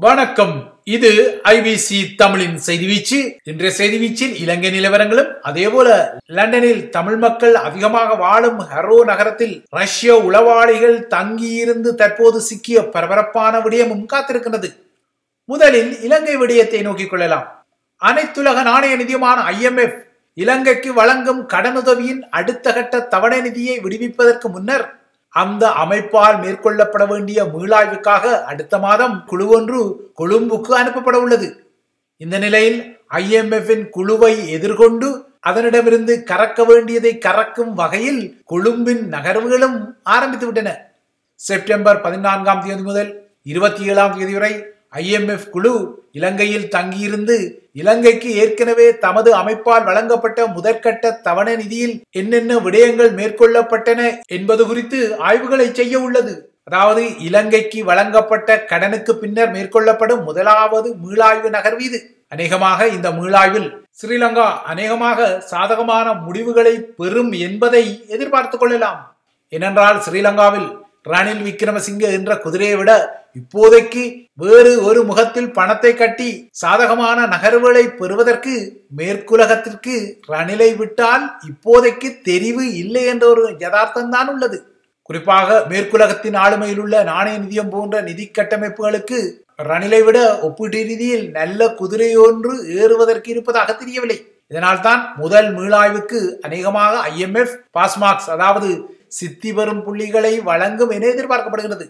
வணக்கம் இது ஐபிசி தமிழின் செய்தி வீச்சு இன்றைய செய்தி வீச்சில் இலங்கை நிலவரங்களும் அதேபோல லண்டனில் தமிழ் மக்கள் அதிகமாக வாழும் ஹரோ நகரத்தில் ரஷ்ய உளவாளிகள் தங்கியிருந்து தற்போது சிக்கிய பரபரப்பான விடயமும் காத்திருக்கின்றது முதலில் இலங்கை விடயத்தை நோக்கிக் கொள்ளலாம் அனைத்துலக நாணய நிதியமான ஐஎம்எஃப் இலங்கைக்கு வழங்கும் கடனுதவியின் அடுத்த கட்ட தவணை நிதியை விடுவிப்பதற்கு முன்னர் அந்த அமைப்பால் மேற்கொள்ளப்பட வேண்டிய மீளாய்வுக்காக அடுத்த மாதம் குழு ஒன்று கொழும்புக்கு அனுப்பப்பட உள்ளது இந்த நிலையில் ஐஎம்எஃப்பின் குழுவை எதிர்கொண்டு அதனிடமிருந்து கறக்க வேண்டியதை கறக்கும் வகையில் கொழும்பின் நகர்வுகளும் ஆரம்பித்து விட்டன செப்டம்பர் பதினான்காம் தேதி முதல் இருபத்தி ஏழாம் தேதி வரை ஐஎம்எஃப் குழு இலங்கையில் தங்கியிருந்து இலங்கைக்கு ஏற்கனவே தமது அமைப்பால் வழங்கப்பட்ட முதற்கட்ட தவணை நிதியில் என்னென்ன விடயங்கள் மேற்கொள்ளப்பட்டன என்பது குறித்து ஆய்வுகளை செய்ய உள்ளது அதாவது இலங்கைக்கு வழங்கப்பட்ட கடனுக்கு பின்னர் மேற்கொள்ளப்படும் முதலாவது மீளாய்வு நகர்வு இது அநேகமாக இந்த மீளாய்வில் ஸ்ரீலங்கா அநேகமாக சாதகமான முடிவுகளை பெறும் என்பதை எதிர்பார்த்துக் கொள்ளலாம் ஏனென்றால் ஸ்ரீலங்காவில் ரணில் விக்ரமசிங்க என்ற குதிரையை விட இப்போதைக்கு வேறு ஒரு முகத்தில் பணத்தை கட்டி சாதகமான நகர்வுகளை பெறுவதற்கு மேற்குலகத்திற்கு ரணிலை விட்டால் இப்போதைக்கு தெரிவு இல்லை என்ற ஒரு யதார்த்தம் தான் உள்ளது குறிப்பாக மேற்குலகத்தின் ஆளுமையில் உள்ள நாணய நிதியம் போன்ற நிதி கட்டமைப்புகளுக்கு ரணிலை விட ஒப்பீட்டு ரீதியில் நல்ல குதிரை ஒன்று ஏறுவதற்கு இருப்பதாக தெரியவில்லை இதனால்தான் முதல் மீளாய்வுக்கு அநேகமாக ஐஎம்எஃப் பாஸ்மார்க்ஸ் அதாவது சித்தி வரும் புள்ளிகளை வழங்கும் என எதிர்பார்க்கப்படுகிறது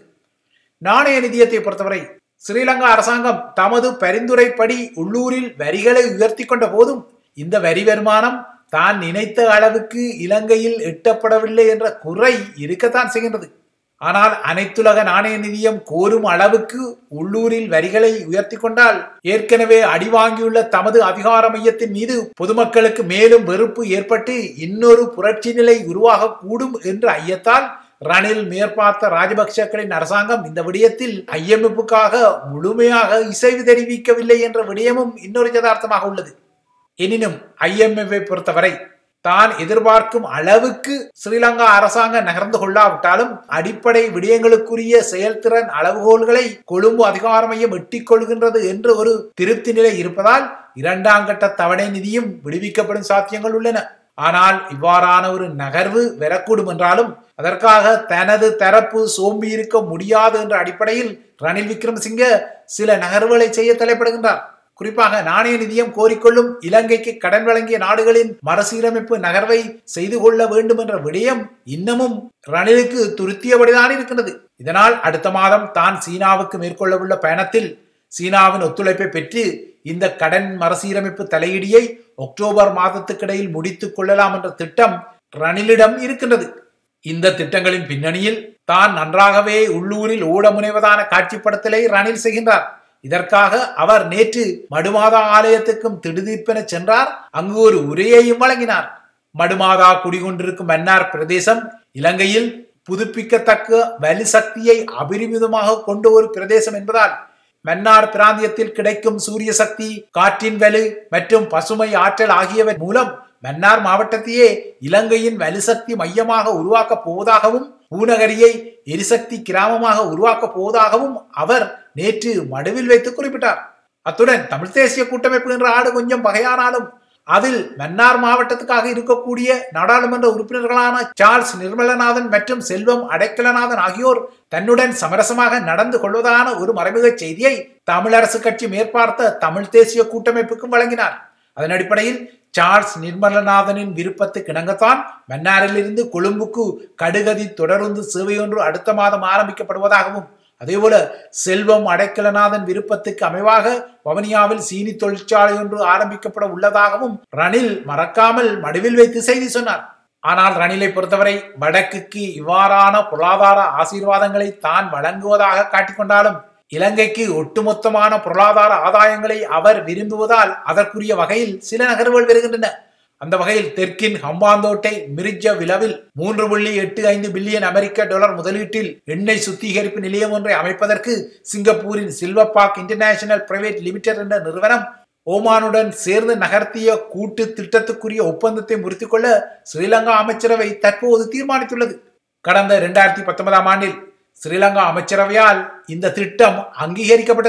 நாணய நிதியத்தை பொறுத்தவரை ஸ்ரீலங்கா அரசாங்கம் தமது பரிந்துரைப்படி உள்ளூரில் வரிகளை உயர்த்தி கொண்ட போதும் இந்த வரி வருமானம் தான் நினைத்த அளவுக்கு இலங்கையில் எட்டப்படவில்லை என்ற குறை இருக்கத்தான் செய்கின்றது ஆனால் அனைத்துலக நாணய நிதியம் கோரும் அளவுக்கு உள்ளூரில் வரிகளை உயர்த்தி கொண்டால் ஏற்கனவே அடிவாங்கியுள்ள தமது அதிகார மையத்தின் மீது பொதுமக்களுக்கு மேலும் வெறுப்பு ஏற்பட்டு இன்னொரு புரட்சி நிலை உருவாகக்கூடும் என்ற ஐயத்தால் ரணில் மேற்பார்த்த ராஜபக்சக்களின் அரசாங்கம் இந்த விடயத்தில் ஐஎம்எஃப்காக முழுமையாக இசைவு தெரிவிக்கவில்லை என்ற விடயமும் இன்னொரு யதார்த்தமாக உள்ளது எனினும் ஐஎம்எஃப் பொறுத்தவரை தான் எதிர்பார்க்கும் அளவுக்கு ஸ்ரீலங்கா அரசாங்கம் நகர்ந்து கொள்ளாவிட்டாலும் அடிப்படை விடயங்களுக்குரிய செயல்திறன் அளவுகோல்களை கொழும்பு அதிகார மையம் எட்டிக் கொள்கின்றது என்று ஒரு திருப்தி நிலை இருப்பதால் இரண்டாம் கட்ட தவணை நிதியும் விடுவிக்கப்படும் சாத்தியங்கள் உள்ளன ஆனால் இவ்வாறான ஒரு நகர்வு வரக்கூடும் என்றாலும் அதற்காக தனது தரப்பு சோம்பி இருக்க முடியாது என்ற அடிப்படையில் ரணில் விக்ரமசிங்க சில நகர்வுகளை செய்ய தலைப்படுகின்றார் குறிப்பாக நாணய நிதியம் கோரிக்கொள்ளும் இலங்கைக்கு கடன் வழங்கிய நாடுகளின் மறுசீரமைப்பு நகர்வை செய்து கொள்ள வேண்டும் என்ற விடயம் இன்னமும் ரணிலுக்கு துருத்தியபடிதான் இருக்கின்றது இதனால் அடுத்த மாதம் தான் சீனாவுக்கு மேற்கொள்ளவுள்ள பயணத்தில் சீனாவின் ஒத்துழைப்பை பெற்று இந்த கடன் மறுசீரமைப்பு தலையீடியை அக்டோபர் மாதத்துக்கிடையில் முடித்துக் கொள்ளலாம் என்ற திட்டம் ரணிலிடம் இருக்கின்றது இந்த திட்டங்களின் பின்னணியில் தான் நன்றாகவே உள்ளூரில் ஓட முனைவதான காட்சிப்படுத்தலை ரணில் செய்கின்றார் இதற்காக அவர் நேற்று மடுமாதா ஆலயத்துக்கும் திடுதிப்பென சென்றார் அங்கு ஒரு உரையையும் வழங்கினார் மடுமாதா குடிகொண்டிருக்கும் மன்னார் பிரதேசம் இலங்கையில் புதுப்பிக்கத்தக்க வலி சக்தியை அபரிமிதமாக கொண்ட ஒரு பிரதேசம் என்பதால் மன்னார் பிராந்தியத்தில் கிடைக்கும் சூரிய சக்தி காற்றின் வலு மற்றும் பசுமை ஆற்றல் ஆகியவை மூலம் மன்னார் மாவட்டத்தையே இலங்கையின் வலுசக்தி மையமாக உருவாக்கப் போவதாகவும் பூநகரியை எரிசக்தி கிராமமாக உருவாக்கப் போவதாகவும் அவர் நேற்று மடுவில் வைத்து குறிப்பிட்டார் அத்துடன் தமிழ் தேசிய கூட்டமைப்பு என்ற ஆடு கொஞ்சம் பகையானாலும் அதில் மன்னார் மாவட்டத்துக்காக இருக்கக்கூடிய நாடாளுமன்ற உறுப்பினர்களான சார்ல்ஸ் நிர்மலநாதன் மற்றும் செல்வம் அடைக்கலநாதன் ஆகியோர் தன்னுடன் சமரசமாக நடந்து கொள்வதான ஒரு மறைமுக செய்தியை தமிழரசு கட்சி மேற்பார்த்த தமிழ் தேசிய கூட்டமைப்புக்கும் வழங்கினார் அதன் அடிப்படையில் சார்ல்ஸ் நிர்மலநாதனின் விருப்பத்துக்கு இணங்கத்தான் மன்னாரில் இருந்து கொழும்புக்கு கடுகதி தொடர்ந்து சேவை ஒன்று அடுத்த மாதம் ஆரம்பிக்கப்படுவதாகவும் அதேபோல செல்வம் அடைக்கலநாதன் விருப்பத்துக்கு அமைவாக வவனியாவில் சீனி தொழிற்சாலை ஒன்று ஆரம்பிக்கப்பட உள்ளதாகவும் ரணில் மறக்காமல் மடுவில் வைத்து செய்தி சொன்னார் ஆனால் ரணிலை பொறுத்தவரை வடக்குக்கு இவ்வாறான பொருளாதார ஆசீர்வாதங்களை தான் வழங்குவதாக காட்டிக்கொண்டாலும் இலங்கைக்கு ஒட்டுமொத்தமான பொருளாதார ஆதாயங்களை அவர் விரும்புவதால் அதற்குரிய வகையில் சில நகர்வுகள் வருகின்றன அந்த வகையில் தெற்கின் ஹம்பாந்தோட்டை மிரிஜ விளவில் மூன்று புள்ளி எட்டு ஐந்து பில்லியன் அமெரிக்க டாலர் முதலீட்டில் எண்ணெய் சுத்திகரிப்பு நிலையம் ஒன்றை அமைப்பதற்கு சிங்கப்பூரின் சில்வர்பாக் இன்டர்நேஷனல் பிரைவேட் லிமிடெட் என்ற நிறுவனம் ஓமானுடன் சேர்ந்து நகர்த்திய கூட்டு திட்டத்துக்குரிய ஒப்பந்தத்தை முறித்துக் கொள்ள ஸ்ரீலங்கா அமைச்சரவை தற்போது தீர்மானித்துள்ளது கடந்த இரண்டாயிரத்தி பத்தொன்பதாம் ஆண்டில் ஸ்ரீலங்கா அமைச்சரவையால் இந்த திட்டம் அங்கீகரிக்கப்பட்டது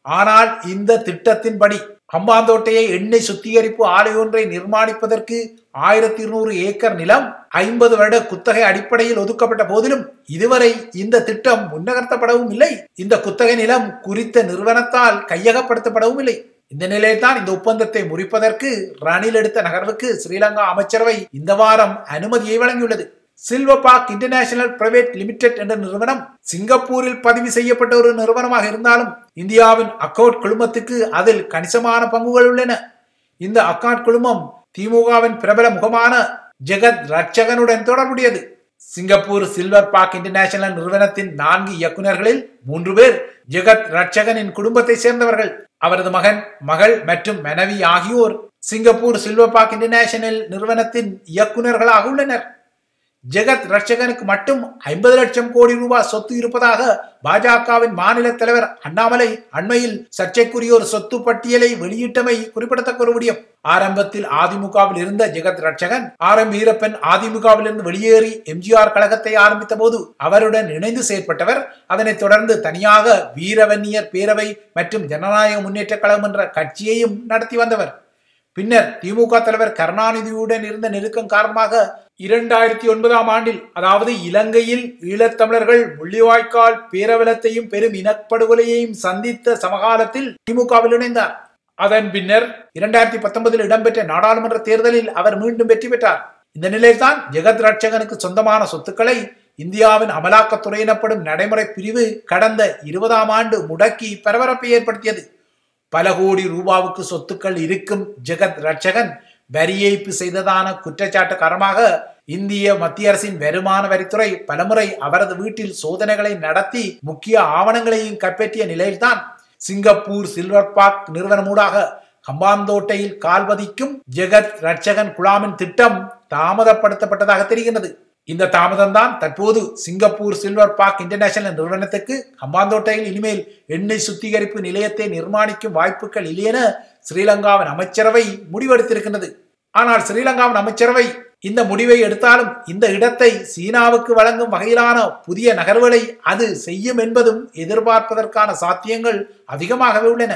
ஆனால் இந்த திட்டத்தின்படி ஹம்பாந்தோட்டையை எண்ணெய் சுத்திகரிப்பு ஆலை ஒன்றை நிர்மாணிப்பதற்கு ஆயிரத்தி இருநூறு ஏக்கர் நிலம் ஐம்பது வருட குத்தகை அடிப்படையில் ஒதுக்கப்பட்ட போதிலும் இதுவரை இந்த திட்டம் முன்னகர்த்தப்படவும் இல்லை இந்த குத்தகை நிலம் குறித்த நிறுவனத்தால் கையகப்படுத்தப்படவும் இல்லை இந்த நிலையில்தான் இந்த ஒப்பந்தத்தை முறிப்பதற்கு ரணில் எடுத்த நகர்வுக்கு ஸ்ரீலங்கா அமைச்சரவை இந்த வாரம் அனுமதியை வழங்கியுள்ளது Silver Park International Private Limited என்ற நிறுவனம் சிங்கப்பூரில் பதிவு செய்யப்பட்ட ஒரு நிறுவனமாக இருந்தாலும் இந்தியாவின் அக்கவுட் குழுமத்துக்கு அதில் கணிசமான பங்குகள் உள்ளன இந்த அக்காட் குழுமம் திமுகவின் பிரபல முகமான ஜெகத் ரட்சகனுடன் தொடர்புடையது சிங்கப்பூர் சில்வர் பார்க் இன்டர்நேஷனல் நிறுவனத்தின் நான்கு இயக்குநர்களில் மூன்று பேர் ஜெகத் ரட்சகனின் குடும்பத்தை சேர்ந்தவர்கள் அவரது மகன் மகள் மற்றும் மனைவி ஆகியோர் சிங்கப்பூர் சில்வர் பார்க் இன்டர்நேஷனல் நிறுவனத்தின் இயக்குநர்களாக உள்ளனர் ஜெகத் ரட்சகனுக்கு மட்டும் ஐம்பது லட்சம் கோடி ரூபாய் சொத்து இருப்பதாக பாஜகவின் மாநில தலைவர் அண்ணாமலை அண்மையில் சர்ச்சைக்குரிய ஒரு சொத்து பட்டியலை வெளியிட்டமை குறிப்பிடத்தக்க ஒரு விடயம் ஆரம்பத்தில் அதிமுகவில் இருந்த ஜெகத் ரட்சகன் ஆர் எம் வீரப்பன் அதிமுகவில் இருந்து வெளியேறி எம்ஜிஆர் கழகத்தை ஆரம்பித்த போது அவருடன் இணைந்து செயற்பட்டவர் அதனைத் தொடர்ந்து தனியாக வீரவன்னியர் பேரவை மற்றும் ஜனநாயக முன்னேற்ற கழகம் என்ற கட்சியையும் நடத்தி வந்தவர் பின்னர் திமுக தலைவர் கருணாநிதியுடன் இருந்த நெருக்கம் காரணமாக இரண்டாயிரத்தி ஒன்பதாம் ஆண்டில் அதாவது இலங்கையில் ஈழத்தமிழர்கள் முள்ளிவாய்க்கால் பேரவலத்தையும் பெரும் இனப்படுகொலையையும் சந்தித்த சமகாலத்தில் திமுகவில் இணைந்தார் அதன் பின்னர் இரண்டாயிரத்தி பத்தொன்பதில் இடம்பெற்ற நாடாளுமன்ற தேர்தலில் அவர் மீண்டும் வெற்றி பெற்றார் இந்த நிலையில்தான் ஜெகத் ரட்சகனுக்கு சொந்தமான சொத்துக்களை இந்தியாவின் அமலாக்கத்துறை எனப்படும் நடைமுறை பிரிவு கடந்த இருபதாம் ஆண்டு முடக்கி பரபரப்பை ஏற்படுத்தியது பல கோடி ரூபாவுக்கு சொத்துக்கள் இருக்கும் ஜெகத் ரட்சகன் வரி ஏய்ப்பு செய்ததான குற்றச்சாட்டு காரணமாக இந்திய மத்திய அரசின் வருமான வரித்துறை பலமுறை அவரது வீட்டில் சோதனைகளை நடத்தி முக்கிய ஆவணங்களையும் கைப்பற்றிய நிலையில்தான் சிங்கப்பூர் சில்வர் பார்க் நிறுவனமூடாக கம்பாந்தோட்டையில் கால்வதிக்கும் ஜெகத் ரட்சகன் குழாமின் திட்டம் தாமதப்படுத்தப்பட்டதாக தெரிகின்றது இந்த தாமதம் தான் தற்போது சிங்கப்பூர் சில்வர் பார்க் இன்டர்நேஷனல் நிறுவனத்துக்கு ஹம்பாந்தோட்டையில் இனிமேல் எண்ணெய் சுத்திகரிப்பு நிலையத்தை நிர்மாணிக்கும் வாய்ப்புகள் இல்லை என ஸ்ரீலங்காவின் அமைச்சரவை முடிவெடுத்திருக்கின்றது ஆனால் ஸ்ரீலங்காவின் அமைச்சரவை இந்த முடிவை எடுத்தாலும் இந்த இடத்தை சீனாவுக்கு வழங்கும் வகையிலான புதிய நகர்வுகளை அது செய்யும் என்பதும் எதிர்பார்ப்பதற்கான சாத்தியங்கள் அதிகமாகவே உள்ளன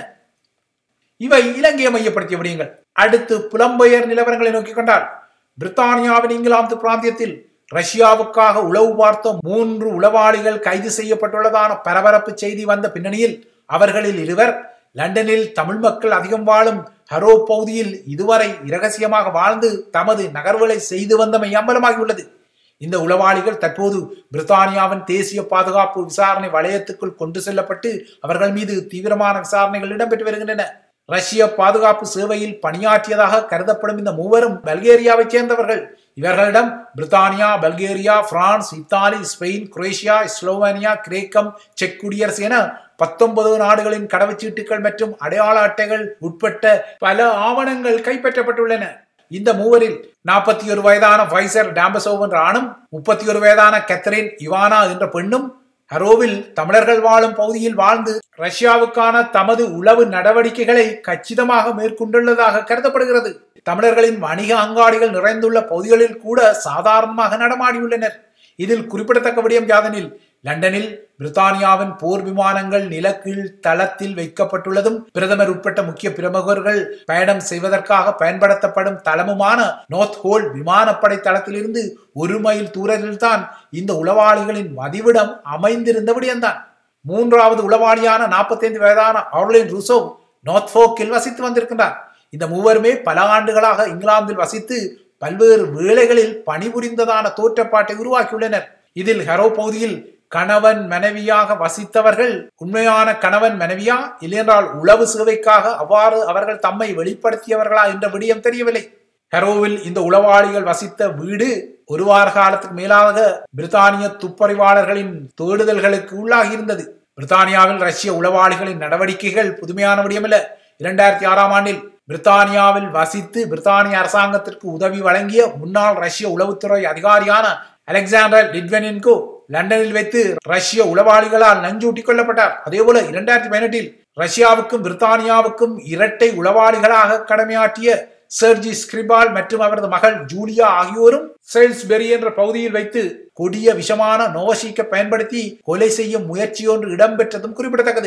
இவை இலங்கையை மையப்படுத்திய விடயங்கள் அடுத்து புலம்பெயர் நிலவரங்களை நோக்கிக் கொண்டால் பிரித்தானியாவின் இங்கிலாந்து பிராந்தியத்தில் ரஷ்யாவுக்காக உளவு பார்த்த மூன்று உளவாளிகள் கைது செய்யப்பட்டுள்ளதான பரபரப்பு செய்தி வந்த பின்னணியில் அவர்களில் இருவர் லண்டனில் தமிழ் மக்கள் அதிகம் வாழும் ஹரோ பகுதியில் இதுவரை இரகசியமாக வாழ்ந்து தமது நகர்வுகளை செய்து வந்தமை அம்பலமாகியுள்ளது இந்த உளவாளிகள் தற்போது பிரித்தானியாவின் தேசிய பாதுகாப்பு விசாரணை வளையத்துக்குள் கொண்டு செல்லப்பட்டு அவர்கள் மீது தீவிரமான விசாரணைகள் இடம்பெற்று வருகின்றன ரஷ்ய பாதுகாப்பு சேவையில் பணியாற்றியதாக கருதப்படும் இந்த மூவரும் பல்கேரியாவைச் சேர்ந்தவர்கள் இவர்களிடம் பிரித்தானியா Bulgaria France Italy Spain Croatia Slovenia கிரேக்கம் செக் குடியரசு என பத்தொன்பது நாடுகளின் கடவுச்சீட்டுகள் மற்றும் அடையாள அட்டைகள் உட்பட்ட பல ஆவணங்கள் கைப்பற்றப்பட்டுள்ளன இந்த மூவரில் நாற்பத்தி ஒரு வயதான ஃபைசர் டாம்பசோவ் என்ற ஆணும் முப்பத்தி ஒரு வயதான கெத்தரின் இவானா என்ற பெண்ணும் ஹரோவில் தமிழர்கள் வாழும் பகுதியில் வாழ்ந்து ரஷ்யாவுக்கான தமது உளவு நடவடிக்கைகளை கச்சிதமாக மேற்கொண்டுள்ளதாக கருதப்படுகிறது தமிழர்களின் வணிக அங்காடிகள் நிறைந்துள்ள பகுதிகளில் கூட சாதாரணமாக நடமாடியுள்ளனர் இதில் குறிப்பிடத்தக்க விடயம் யாதெனில் லண்டனில் பிரித்தானியாவின் போர் விமானங்கள் நிலக்கீழ் தளத்தில் வைக்கப்பட்டுள்ளதும் பிரதமர் உட்பட்ட முக்கிய பிரமுகர்கள் பயணம் செய்வதற்காக பயன்படுத்தப்படும் தளமுமான நோர்த் ஹோல் விமானப்படை தளத்திலிருந்து ஒரு மைல் தூரத்தில்தான் இந்த உளவாளிகளின் வதிவிடம் அமைந்திருந்த விடயம்தான் மூன்றாவது உளவாளியான நாற்பத்தைந்து வயதான ஆர்லின் ருசோ நோர்த்ஃபோக்கில் வசித்து வந்திருக்கின்றார் இந்த மூவருமே பல ஆண்டுகளாக இங்கிலாந்தில் வசித்து பல்வேறு வேளைகளில் பணிபுரிந்ததான தோற்றப்பாட்டை உருவாக்கியுள்ளனர் இதில் ஹரோ பகுதியில் கணவன் மனைவியாக வசித்தவர்கள் உண்மையான கணவன் மனைவியா இல்லையென்றால் உளவு சேவைக்காக அவ்வாறு அவர்கள் தம்மை வெளிப்படுத்தியவர்களா என்ற விடயம் தெரியவில்லை ஹரோவில் இந்த உளவாளிகள் வசித்த வீடு ஒரு வார காலத்துக்கு மேலாக பிரித்தானிய துப்பறிவாளர்களின் தேடுதல்களுக்கு உள்ளாகி இருந்தது பிரித்தானியாவில் ரஷ்ய உளவாளிகளின் நடவடிக்கைகள் புதுமையான விடயமல்ல இரண்டாயிரத்தி ஆறாம் ஆண்டில் பிரித்தானியாவில் வசித்து பிரித்தானிய அரசாங்கத்திற்கு உதவி வழங்கிய முன்னாள் ரஷ்ய உளவுத்துறை அதிகாரியான அலெக்சாண்டர் லிட்வெனின்கோ லண்டனில் வைத்து ரஷ்ய உளவாளிகளால் நஞ்சூட்டிக் கொல்லப்பட்டார் அதேபோல இரண்டாயிரத்தி பதினெட்டில் ரஷ்யாவுக்கும் பிரித்தானியாவுக்கும் இரட்டை உளவாளிகளாக கடமையாற்றிய சர்ஜி ஸ்கிரிபால் மற்றும் அவரது மகள் ஜூலியா ஆகியோரும் சேல்ஸ்பெரி என்ற பகுதியில் வைத்து கொடிய விஷமான நோவசிக்க பயன்படுத்தி கொலை செய்யும் முயற்சி ஒன்று இடம்பெற்றதும் குறிப்பிடத்தக்கது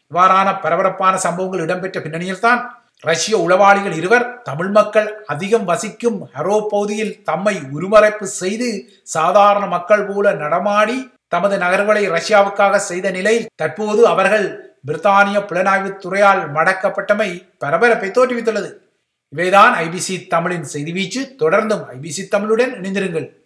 இவ்வாறான பரபரப்பான சம்பவங்கள் இடம்பெற்ற பின்னணியில்தான் ரஷ்ய உளவாளிகள் இருவர் தமிழ் மக்கள் அதிகம் வசிக்கும் ஹரோ பகுதியில் தம்மை உருமறைப்பு செய்து சாதாரண மக்கள் போல நடமாடி தமது நகர்களை ரஷ்யாவுக்காக செய்த நிலையில் தற்போது அவர்கள் பிரித்தானிய புலனாய்வு துறையால் மடக்கப்பட்டமை பரபரப்பை தோற்றுவித்துள்ளது இவைதான் ஐபிசி தமிழின் செய்தி வீச்சு தொடர்ந்தும் ஐபிசி தமிழுடன் இணைந்திருங்கள்